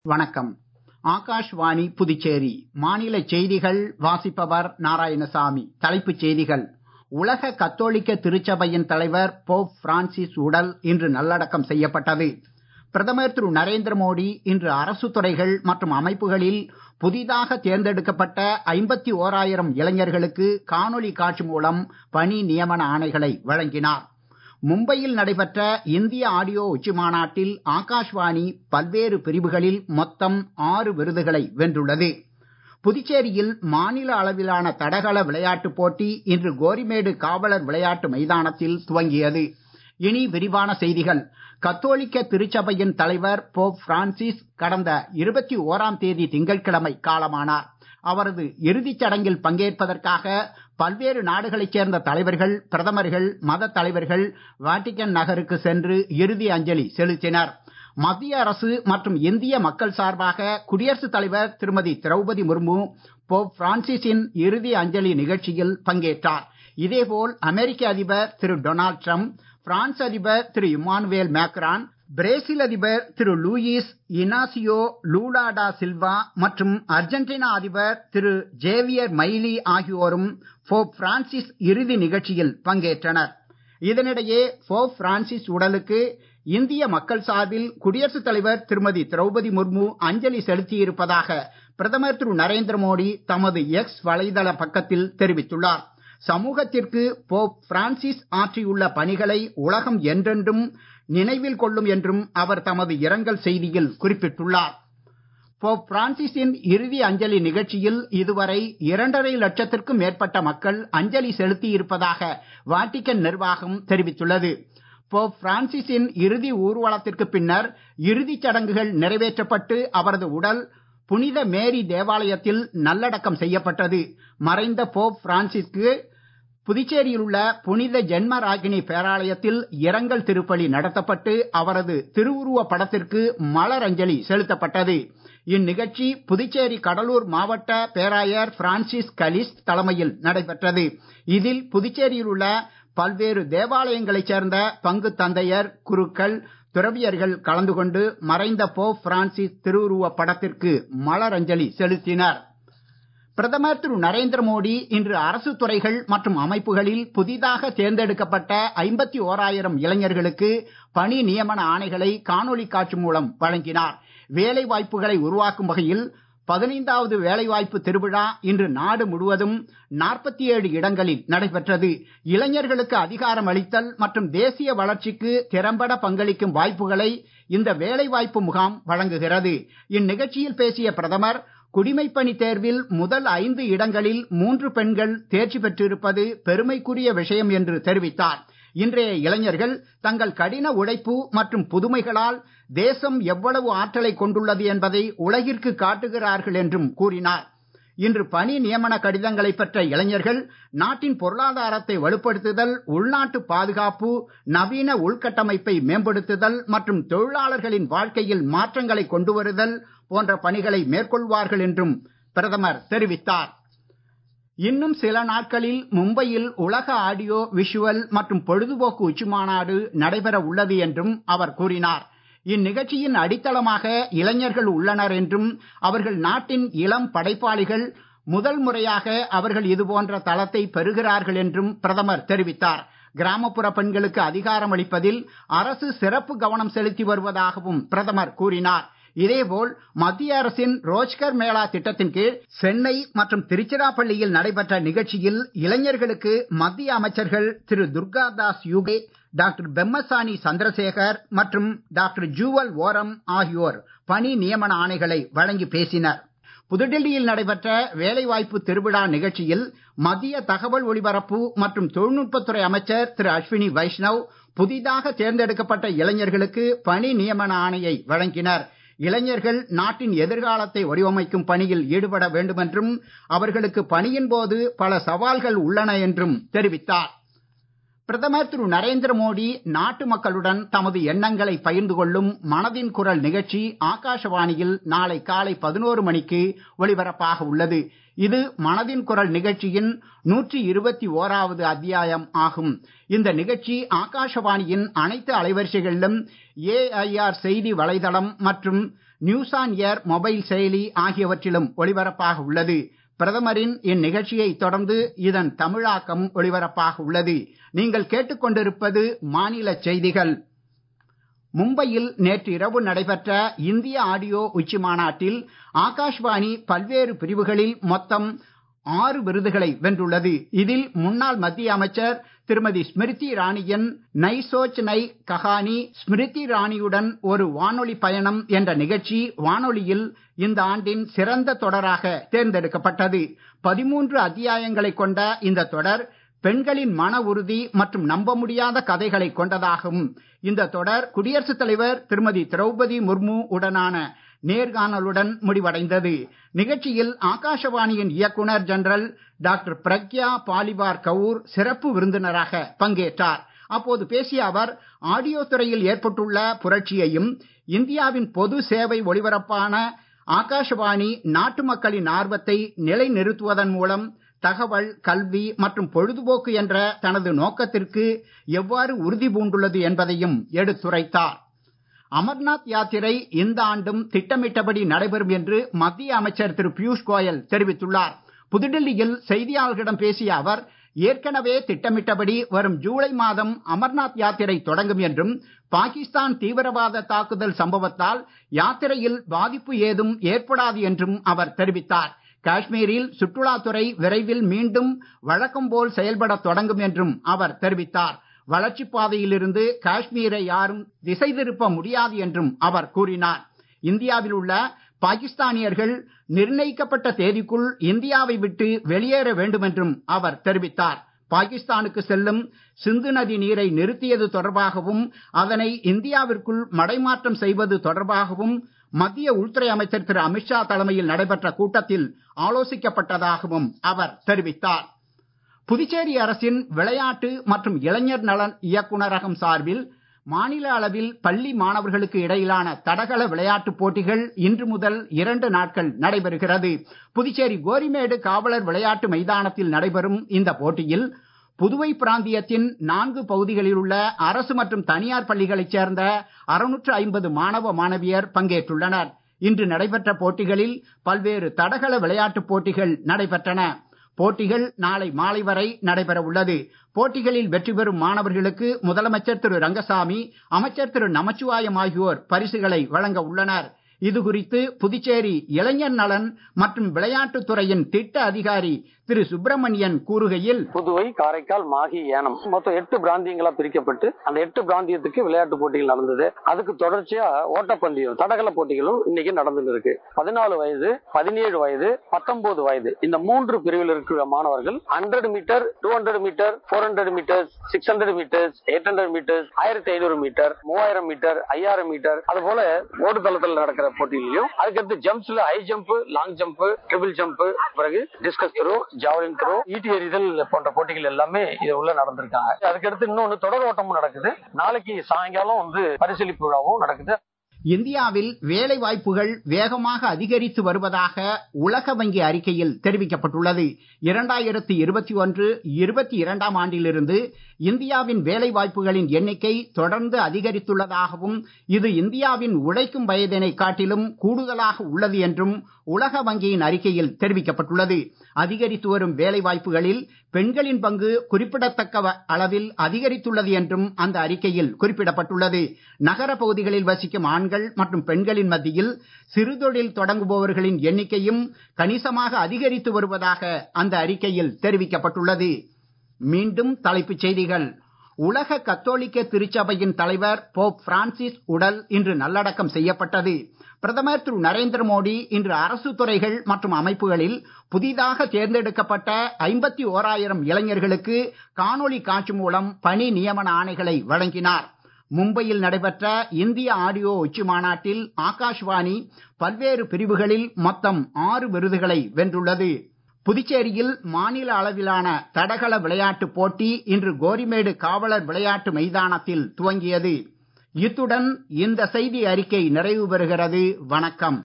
வணக்கம் ஆகாஷ்வாணி புதுச்சேரி மாநில செய்திகள் வாசிப்பவர் நாராயணசாமி தலைப்புச் செய்திகள் உலக கத்தோலிக்க திருச்சபையின் தலைவர் போப் பிரான்சிஸ் உடல் இன்று நல்லடக்கம் செய்யப்பட்டது பிரதமர் திரு நரேந்திர மோடி இன்று அரசு துறைகள் மற்றும் அமைப்புகளில் புதிதாக தேர்ந்தெடுக்கப்பட்ட ஐம்பத்தி ஓராயிரம் இளைஞர்களுக்கு காணொளி காட்சி மூலம் பணி நியமன ஆணைகளை வழங்கினார் மும்பையில் நடைபெற்ற இந்திய ஆடியோ உச்சி மாநாட்டில் ஆகாஷ்வாணி பல்வேறு பிரிவுகளில் மொத்தம் ஆறு விருதுகளை வென்றுள்ளது புதுச்சேரியில் மாநில அளவிலான தடகள விளையாட்டுப் போட்டி இன்று கோரிமேடு காவலர் விளையாட்டு மைதானத்தில் துவங்கியது இனி விரிவான செய்திகள் கத்தோலிக்க திருச்சபையின் தலைவர் போப் பிரான்சிஸ் கடந்த இருபத்தி ஓராம் தேதி திங்கட்கிழமை காலமானார் அவரது இறுதிச் சடங்கில் பங்கேற்பதற்காக பல்வேறு நாடுகளைச் சேர்ந்த தலைவர்கள் பிரதமர்கள் மத தலைவர்கள் வாட்டிகன் நகருக்கு சென்று இறுதி அஞ்சலி செலுத்தினர் மத்திய அரசு மற்றும் இந்திய மக்கள் சார்பாக குடியரசுத் தலைவர் திருமதி திரௌபதி முர்மு போப் பிரான்சிஸின் இறுதி அஞ்சலி நிகழ்ச்சியில் பங்கேற்றார் இதேபோல் அமெரிக்க அதிபர் திரு டொனால்ட் ட்ரம்ப் பிரான்ஸ் அதிபர் திரு இமானுவேல் மேக்ரான் பிரேசில் அதிபர் திரு லூயிஸ் இனாசியோ லூலா டா சில்வா மற்றும் அர்ஜென்டினா அதிபர் திரு ஜேவியர் மைலி ஆகியோரும் போப் பிரான்சிஸ் இறுதி நிகழ்ச்சியில் பங்கேற்றனர் இதனிடையே போப் பிரான்சிஸ் உடலுக்கு இந்திய மக்கள் சார்பில் குடியரசுத் தலைவர் திருமதி திரௌபதி முர்மு அஞ்சலி செலுத்தியிருப்பதாக பிரதமர் திரு நரேந்திர மோடி தமது எக்ஸ் வலைதள பக்கத்தில் தெரிவித்துள்ளார் சமூகத்திற்கு போப் பிரான்சிஸ் ஆற்றியுள்ள பணிகளை உலகம் என்றென்றும் நினைவில் கொள்ளும் என்றும் அவர் தமது இரங்கல் செய்தியில் குறிப்பிட்டுள்ளார் போப் பிரான்சிஸின் இறுதி அஞ்சலி நிகழ்ச்சியில் இதுவரை இரண்டரை லட்சத்திற்கும் மேற்பட்ட மக்கள் அஞ்சலி செலுத்தியிருப்பதாக வாட்டிக்கன் நிர்வாகம் தெரிவித்துள்ளது போப் பிரான்சிஸின் இறுதி ஊர்வலத்திற்கு பின்னர் இறுதிச் சடங்குகள் நிறைவேற்றப்பட்டு அவரது உடல் புனித மேரி தேவாலயத்தில் நல்லடக்கம் செய்யப்பட்டது மறைந்த போப் பிரான்சிஸ்க்கு புதுச்சேரியில் உள்ள புனித ஜென்மராகினி பேராலயத்தில் இரங்கல் திருப்பலி நடத்தப்பட்டு அவரது திருவுருவ படத்திற்கு மலர் அஞ்சலி செலுத்தப்பட்டது இந்நிகழ்ச்சி புதுச்சேரி கடலூர் மாவட்ட பேராயர் பிரான்சிஸ் கலிஸ் தலைமையில் நடைபெற்றது இதில் புதுச்சேரியில் உள்ள பல்வேறு தேவாலயங்களைச் சேர்ந்த பங்கு தந்தையர் குருக்கள் துறவியர்கள் கலந்து கொண்டு மறைந்த போப் பிரான்சிஸ் திருவுருவ படத்திற்கு மலர் அஞ்சலி செலுத்தினர் பிரதமர் திரு நரேந்திர மோடி இன்று அரசு துறைகள் மற்றும் அமைப்புகளில் புதிதாக தேர்ந்தெடுக்கப்பட்ட ஐம்பத்தி ஓராயிரம் இளைஞர்களுக்கு பணி நியமன ஆணைகளை காணொளி காட்சி மூலம் வழங்கினார் வேலை வாய்ப்புகளை உருவாக்கும் வகையில் பதினைந்தாவது வேலைவாய்ப்பு திருவிழா இன்று நாடு முழுவதும் நாற்பத்தி ஏழு இடங்களில் நடைபெற்றது இளைஞர்களுக்கு அதிகாரம் அளித்தல் மற்றும் தேசிய வளர்ச்சிக்கு திறம்பட பங்களிக்கும் வாய்ப்புகளை இந்த வேலைவாய்ப்பு முகாம் வழங்குகிறது இந்நிகழ்ச்சியில் பேசிய பிரதமர் குடிமைப்பணி தேர்வில் முதல் ஐந்து இடங்களில் மூன்று பெண்கள் தேர்ச்சி பெற்றிருப்பது பெருமைக்குரிய விஷயம் என்று தெரிவித்தார் இன்றைய இளைஞர்கள் தங்கள் கடின உழைப்பு மற்றும் புதுமைகளால் தேசம் எவ்வளவு ஆற்றலை கொண்டுள்ளது என்பதை உலகிற்கு காட்டுகிறார்கள் என்றும் கூறினார் இன்று பணி நியமன கடிதங்களை பெற்ற இளைஞர்கள் நாட்டின் பொருளாதாரத்தை வலுப்படுத்துதல் உள்நாட்டு பாதுகாப்பு நவீன உள்கட்டமைப்பை மேம்படுத்துதல் மற்றும் தொழிலாளர்களின் வாழ்க்கையில் மாற்றங்களை கொண்டு வருதல் போன்ற பணிகளை மேற்கொள்வார்கள் என்றும் பிரதமர் தெரிவித்தார் இன்னும் சில நாட்களில் மும்பையில் உலக ஆடியோ விஷுவல் மற்றும் பொழுதுபோக்கு உச்சி மாநாடு நடைபெற உள்ளது என்றும் அவர் கூறினார் இந்நிகழ்ச்சியின் அடித்தளமாக இளைஞர்கள் உள்ளனர் என்றும் அவர்கள் நாட்டின் இளம் படைப்பாளிகள் முதல் முறையாக அவர்கள் இதுபோன்ற தளத்தை பெறுகிறார்கள் என்றும் பிரதமர் தெரிவித்தார் கிராமப்புற பெண்களுக்கு அதிகாரம் அளிப்பதில் அரசு சிறப்பு கவனம் செலுத்தி வருவதாகவும் பிரதமர் கூறினார் இதேபோல் மத்திய அரசின் ரோஜ்கர் மேளா திட்டத்தின் கீழ் சென்னை மற்றும் திருச்சிராப்பள்ளியில் நடைபெற்ற நிகழ்ச்சியில் இளைஞர்களுக்கு மத்திய அமைச்சர்கள் திரு துர்காதாஸ் யூகே டாக்டர் பெம்மசானி சந்திரசேகர் மற்றும் டாக்டர் ஜூவல் ஓரம் ஆகியோர் பணி நியமன ஆணைகளை வழங்கி பேசினர் புதுடெல்லியில் நடைபெற்ற வேலைவாய்ப்பு திருவிழா நிகழ்ச்சியில் மத்திய தகவல் ஒலிபரப்பு மற்றும் தொழில்நுட்பத்துறை அமைச்சர் திரு அஸ்வினி வைஷ்ணவ் புதிதாக தேர்ந்தெடுக்கப்பட்ட இளைஞர்களுக்கு பணி நியமன ஆணையை வழங்கினர் இளைஞர்கள் நாட்டின் எதிர்காலத்தை வடிவமைக்கும் பணியில் ஈடுபட வேண்டுமென்றும் அவர்களுக்கு பணியின் போது பல சவால்கள் உள்ளன என்றும் தெரிவித்தார் பிரதமர் திரு நரேந்திர மோடி நாட்டு மக்களுடன் தமது எண்ணங்களை பகிர்ந்து கொள்ளும் மனதின் குரல் நிகழ்ச்சி ஆகாஷவாணியில் நாளை காலை பதினோரு மணிக்கு ஒலிபரப்பாக உள்ளது இது மனதின் குரல் நிகழ்ச்சியின் நூற்றி இருபத்தி ஓராவது அத்தியாயம் ஆகும் இந்த நிகழ்ச்சி ஆகாஷவாணியின் அனைத்து அலைவரிசைகளிலும் ஏஐஆர் செய்தி வலைதளம் மற்றும் நியூஸ் ஆன் ஏர் மொபைல் செயலி ஆகியவற்றிலும் ஒளிபரப்பாக உள்ளது பிரதமரின் இந்நிகழ்ச்சியை தொடர்ந்து இதன் தமிழாக்கம் ஒளிபரப்பாக உள்ளது நீங்கள் கேட்டுக்கொண்டிருப்பது மாநில செய்திகள் மும்பையில் நேற்று இரவு நடைபெற்ற இந்திய ஆடியோ உச்சி மாநாட்டில் ஆகாஷ்வாணி பல்வேறு பிரிவுகளில் மொத்தம் ஆறு விருதுகளை வென்றுள்ளது இதில் முன்னாள் மத்திய அமைச்சர் திருமதி ஸ்மிருதி இரானியின் நை சோச் நை கஹானி ஸ்மிருதி இரானியுடன் ஒரு வானொலி பயணம் என்ற நிகழ்ச்சி வானொலியில் இந்த ஆண்டின் சிறந்த தொடராக தேர்ந்தெடுக்கப்பட்டது பதிமூன்று அத்தியாயங்களை கொண்ட இந்த தொடர் பெண்களின் மன உறுதி மற்றும் நம்ப முடியாத கதைகளை கொண்டதாகும் இந்த தொடர் குடியரசுத் தலைவர் திருமதி திரௌபதி முர்மு உடனான நேர்காணலுடன் முடிவடைந்தது நிகழ்ச்சியில் ஆகாஷவாணியின் இயக்குனர் ஜெனரல் டாக்டர் பிரக்யா பாலிபார் கவுர் சிறப்பு விருந்தினராக பங்கேற்றார் அப்போது பேசிய அவர் ஆடியோ துறையில் ஏற்பட்டுள்ள புரட்சியையும் இந்தியாவின் பொது சேவை ஒளிபரப்பான ஆகாஷவாணி நாட்டு மக்களின் ஆர்வத்தை நிலைநிறுத்துவதன் மூலம் தகவல் கல்வி மற்றும் பொழுதுபோக்கு என்ற தனது நோக்கத்திற்கு எவ்வாறு உறுதி பூண்டுள்ளது என்பதையும் எடுத்துரைத்தார் அமர்நாத் யாத்திரை இந்த ஆண்டும் திட்டமிட்டபடி நடைபெறும் என்று மத்திய அமைச்சர் திரு பியூஷ் கோயல் தெரிவித்துள்ளார் புதுடெல்லியில் செய்தியாளர்களிடம் பேசிய அவர் ஏற்கனவே திட்டமிட்டபடி வரும் ஜூலை மாதம் அமர்நாத் யாத்திரை தொடங்கும் என்றும் பாகிஸ்தான் தீவிரவாத தாக்குதல் சம்பவத்தால் யாத்திரையில் பாதிப்பு ஏதும் ஏற்படாது என்றும் அவர் தெரிவித்தார் காஷ்மீரில் சுற்றுலாத்துறை விரைவில் மீண்டும் வழக்கம் போல் செயல்பட தொடங்கும் என்றும் அவர் தெரிவித்தார் வளர்ச்சிப் பாதையிலிருந்து காஷ்மீரை யாரும் திசை திருப்ப முடியாது என்றும் அவர் கூறினார் இந்தியாவில் உள்ள பாகிஸ்தானியர்கள் நிர்ணயிக்கப்பட்ட தேதிக்குள் இந்தியாவை விட்டு வெளியேற வேண்டும் என்றும் அவர் தெரிவித்தார் பாகிஸ்தானுக்கு செல்லும் சிந்து நதி நீரை நிறுத்தியது தொடர்பாகவும் அதனை இந்தியாவிற்குள் மடைமாற்றம் செய்வது தொடர்பாகவும் மத்திய உள்துறை அமைச்சர் திரு அமித்ஷா தலைமையில் நடைபெற்ற கூட்டத்தில் ஆலோசிக்கப்பட்டதாகவும் அவர் தெரிவித்தார் புதுச்சேரி அரசின் விளையாட்டு மற்றும் இளைஞர் நலன் இயக்குநரகம் சார்பில் மாநில அளவில் பள்ளி மாணவர்களுக்கு இடையிலான தடகள விளையாட்டுப் போட்டிகள் இன்று முதல் இரண்டு நாட்கள் நடைபெறுகிறது புதுச்சேரி கோரிமேடு காவலர் விளையாட்டு மைதானத்தில் நடைபெறும் இந்த போட்டியில் புதுவை பிராந்தியத்தின் நான்கு பகுதிகளில் உள்ள அரசு மற்றும் தனியார் பள்ளிகளைச் சேர்ந்த அறுநூற்று ஐம்பது மாணவ மாணவியர் பங்கேற்றுள்ளனர் இன்று நடைபெற்ற போட்டிகளில் பல்வேறு தடகள விளையாட்டுப் போட்டிகள் நடைபெற்றன போட்டிகள் நாளை மாலை வரை நடைபெற உள்ளது போட்டிகளில் வெற்றி பெறும் மாணவர்களுக்கு முதலமைச்சர் திரு ரங்கசாமி அமைச்சர் திரு நமச்சிவாயம் ஆகியோர் பரிசுகளை வழங்க உள்ளனர் இது குறித்து புதுச்சேரி இளைஞர் நலன் மற்றும் விளையாட்டுத் துறையின் திட்ட அதிகாரி திரு சுப்பிரமணியன் கூறுகையில் புதுவை காரைக்கால் மாகி ஏனம் மொத்தம் எட்டு பிராந்தியங்களா பிரிக்கப்பட்டு அந்த எட்டு பிராந்தியத்துக்கு விளையாட்டு போட்டிகள் நடந்தது அதுக்கு தொடர்ச்சியா ஓட்டப்பந்தயம் தடகள போட்டிகளும் இன்னைக்கு நடந்துட்டு இருக்கு பதினாலு வயது பதினேழு வயது பத்தொன்பது வயது இந்த மூன்று பிரிவில் இருக்கிற மாணவர்கள் hundred metre two hundred metre four hundred metres six hundred metres eight hundred metres ஆயிரத்தி ஐநூறு மீட்டர் மூவாயிரம் மீட்டர் ஐயாயிரம் மீட்டர் அது போல ஓடுதளத்தில் நடக்கிற போட்டியிலையும் அதுக்கடுத்து ஜம்ப்ஸ்ல high jump long jump triple jump பிறகு டிஸ்கஸ் த்ரோ ஜாவலின் த்ரோ ஈட்டி எறிதல் போன்ற போட்டிகள் எல்லாமே இது உள்ள நடந்திருக்காங்க அதுக்கடுத்து இன்னொன்னு தொடர் ஓட்டமும் நடக்குது நாளைக்கு சாயங்காலம் வந்து பரிசீலிப்பு விழாவும் நடக்குது இந்தியாவில் வேலை வாய்ப்புகள் வேகமாக அதிகரித்து வருவதாக உலக வங்கி அறிக்கையில் தெரிவிக்கப்பட்டுள்ளது இரண்டாயிரத்தி இருபத்தி ஒன்று இருபத்தி இரண்டாம் ஆண்டிலிருந்து இந்தியாவின் வேலை வாய்ப்புகளின் எண்ணிக்கை தொடர்ந்து அதிகரித்துள்ளதாகவும் இது இந்தியாவின் உழைக்கும் வயதினை காட்டிலும் கூடுதலாக உள்ளது என்றும் உலக வங்கியின் அறிக்கையில் தெரிவிக்கப்பட்டுள்ளது அதிகரித்து வரும் வேலை வாய்ப்புகளில் பெண்களின் பங்கு குறிப்பிடத்தக்க அளவில் அதிகரித்துள்ளது என்றும் அந்த அறிக்கையில் குறிப்பிடப்பட்டுள்ளது நகர பகுதிகளில் வசிக்கும் ஆண்கள் மற்றும் பெண்களின் மத்தியில் சிறுதொழில் தொடங்குபவர்களின் எண்ணிக்கையும் கணிசமாக அதிகரித்து வருவதாக அந்த அறிக்கையில் தெரிவிக்கப்பட்டுள்ளது மீண்டும் தலைப்புச் செய்திகள் உலக கத்தோலிக்க திருச்சபையின் தலைவர் போப் பிரான்சிஸ் உடல் இன்று நல்லடக்கம் செய்யப்பட்டது பிரதமர் திரு நரேந்திர மோடி இன்று அரசு துறைகள் மற்றும் அமைப்புகளில் புதிதாக தேர்ந்தெடுக்கப்பட்ட ஐம்பத்தி ஓராயிரம் இளைஞர்களுக்கு காணொளி காட்சி மூலம் பணி நியமன ஆணைகளை வழங்கினார் மும்பையில் நடைபெற்ற இந்திய ஆடியோ உச்சி மாநாட்டில் ஆகாஷ்வாணி பல்வேறு பிரிவுகளில் மொத்தம் ஆறு விருதுகளை வென்றுள்ளது புதுச்சேரியில் மாநில அளவிலான தடகள விளையாட்டுப் போட்டி இன்று கோரிமேடு காவலர் விளையாட்டு மைதானத்தில் துவங்கியது இத்துடன் இந்த செய்தி அறிக்கை நிறைவு பெறுகிறது வணக்கம்